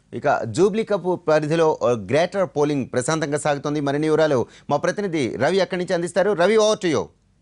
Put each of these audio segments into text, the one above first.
ఇక Jubilee cup పరిధిలో ఆ, గ్రేటర్ పోలింగ్ ప్రశాంతంగా సాగుతోంది మరిన్ని వివరాలు మా ప్రతినిధి రవి అక్కడి నుంచి అందిస్తారు రవి ఓవర్ టు యూ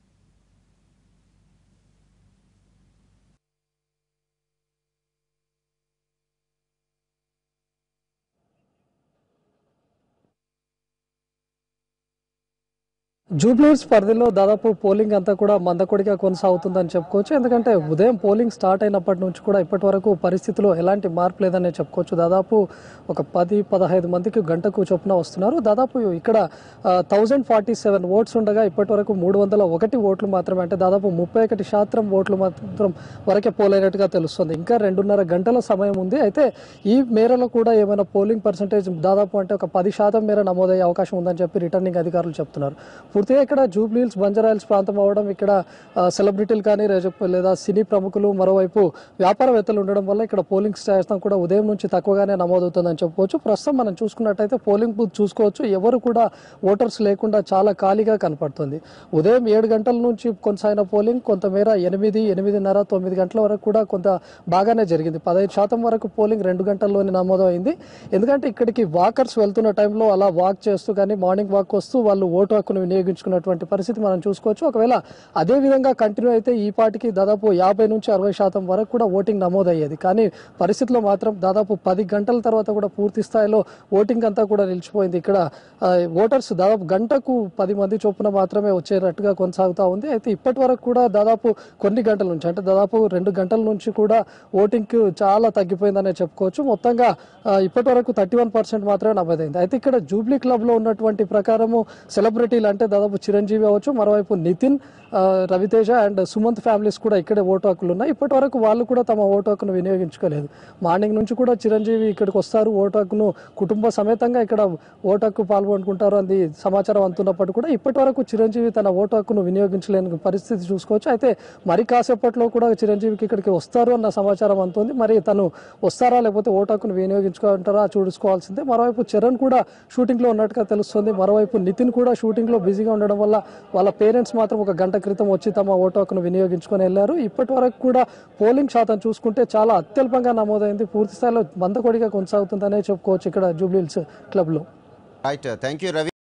జూబ్లీస్ పరిధిలో దాదాపు పోలింగ్ అంతా కూడా మందకొడిగా కొనసాగుతుందని చెప్పుకోవచ్చు ఎందుకంటే ఉదయం పోలింగ్ స్టార్ట్ అయినప్పటి నుంచి కూడా ఇప్పటి వరకు పరిస్థితిలో ఎలాంటి మార్పు లేదని చెప్పుకోవచ్చు దాదాపు ఒక పది పదహైదు మందికి గంటకు చొప్పున వస్తున్నారు దాదాపు ఇక్కడ థౌజండ్ ఫార్టీ సెవెన్ ఓట్స్ ఉండగా ఇప్పటి వరకు మూడు వందల ఒకటి ఓట్లు మాత్రమే అంటే దాదాపు ముప్పై ఒకటి శాతం ఓట్లు మాత్రం వరకే పోలైనట్టుగా తెలుస్తుంది ఇంకా రెండున్నర గంటల సమయం ఉంది అయితే ఈ మేరలో కూడా ఏమైనా పోలింగ్ పర్సంటేజ్ దాదాపు అంటే ఒక పది శాతం మేర నమోదయ్యే అవకాశం ఉందని చెప్పి రిటర్నింగ్ అధికారులు చెప్తున్నారు పూర్తిగా ఇక్కడ జూబ్లీహిల్స్ బంజారాయిల్స్ ప్రాంతం అవ్వడం ఇక్కడ ఆ, సెలబ్రిటీలు కానీ రేజ- లేదా సినీ ప్రముఖులు మరోవైపు వ్యాపారవేత్తలు ఉండడం వల్ల ఇక్కడ పోలింగ్ శాతం కూడా ఉదయం నుంచి తక్కువగానే నమోదవుతుందని చెప్పుకోవచ్చు ప్రస్తుతం మనం చూసుకున్నట్టయితే పోలింగ్ బూత్ చూసుకోవచ్చు ఎవరు కూడా ఓటర్స్ లేకుండా చాలా ఖాళీగా కనపడుతుంది ఉదయం ఏడు గంటల నుంచి కొనసాగిన పోలింగ్ కొంతమేర ఎనిమిది ఎనిమిదిన్నర తొమ్మిది గంటల వరకు కూడా కొంత బాగానే జరిగింది పదహైదు శాతం వరకు పోలింగ్ రెండు గంటల్లోనే నమోదైంది ఎందుకంటే ఇక్కడికి వాకర్స్ వెళ్తున్న టైంలో అలా వాక్ చేస్తూ కానీ మార్నింగ్ వాక్ వస్తూ వాళ్ళు ఓటు హక్కును వినియోగించుకున్నటువంటి పరిస్థితి మనం చూసుకోవచ్చు ఒకవేళ అదే విధంగా కంటిన్యూ అయితే ఈ పాటికి దాదాపు యాభై నుంచి అరవై శాతం వరకు కూడా ఓటింగ్ నమోదయ్యేది కానీ పరిస్థితిలో మాత్రం దాదాపు పది గంటల తర్వాత కూడా పూర్తి స్థాయిలో ఓటింగ్ అంతా కూడా నిలిచిపోయింది ఇక్కడ ఆ, ఓటర్స్ దాదాపు గంటకు పది మంది చొప్పున మాత్రమే వచ్చేటట్టుగా కొనసాగుతూ ఉంది అయితే ఇప్పటి వరకు కూడా దాదాపు కొన్ని గంటల నుంచి అంటే దాదాపు రెండు గంటల నుంచి కూడా ఓటింగ్ చాలా తగ్గిపోయిందనే చెప్పుకోవచ్చు మొత్తంగా ఆ, ఇప్పటి వరకు థర్టీ వన్ పర్సెంట్ మాత్రమే నమోదైంది అయితే ఇక్కడ జూబ్లీ క్లబ్ లో ఉన్నటువంటి ప్రకారము సెలబ్రిటీలు అంటే దాదాపు చిరంజీవి అవ్వచ్చు మరోవైపు నితిన్ ఆ, రవితేజ అండ్ సుమంత్ ఫ్యామిలీస్ కూడా ఇక్కడే ఓటు హక్కులు ఉన్నాయి ఇప్పటి వరకు వాళ్ళు కూడా తమ ఓటు హక్కును వినియోగించుకోలేదు మార్నింగ్ నుంచి కూడా చిరంజీవి ఇక్కడికి వస్తారు ఓటు హక్కును కుటుంబ సమేతంగా ఇక్కడ ఓటు హక్కు పాల్గొనుకుంటారు అని సమాచారం అందుతున్నప్పటికీ కూడా ఇప్పటి వరకు చిరంజీవి తన ఓటు హక్కును వినియోగించలేని పరిస్థితి చూసుకోవచ్చు అయితే మరి కాసేపట్లో కూడా చిరంజీవికి ఇక్కడికి వస్తారు అన్న సమాచారం అందుతుంది మరి తను వస్తారా లేకపోతే ఓటు హక్కును వినియోగించుకుంటారా చూసుకోవాల్సిందే మరోవైపు చరణ్ కూడా షూటింగ్ లో ఉన్నట్టుగా తెలుస్తుంది మరోవైపు నితిన్ కూడా షూటింగ్ లో బిజీగా ఉండడం వల్ల వాళ్ళ పేరెంట్స్ మాత్రం ఒక గంట క్రితం వచ్చి తమ ఓటు హక్కును వినియోగించుకొని వెళ్ళారు ఇప్పటి వరకు కూడా పోలింగ్ శాతం చూసుకుంటే చాలా అత్యల్పంగా నమోదైంది పూర్తి స్థాయిలో మందకొడిగా కొనసాగుతుందనే చెప్పుకోవచ్చు ఇక్కడ జూబ్లీహిల్స్ క్లబ్ లో రైట్ థ్యాంక్ యూ రవి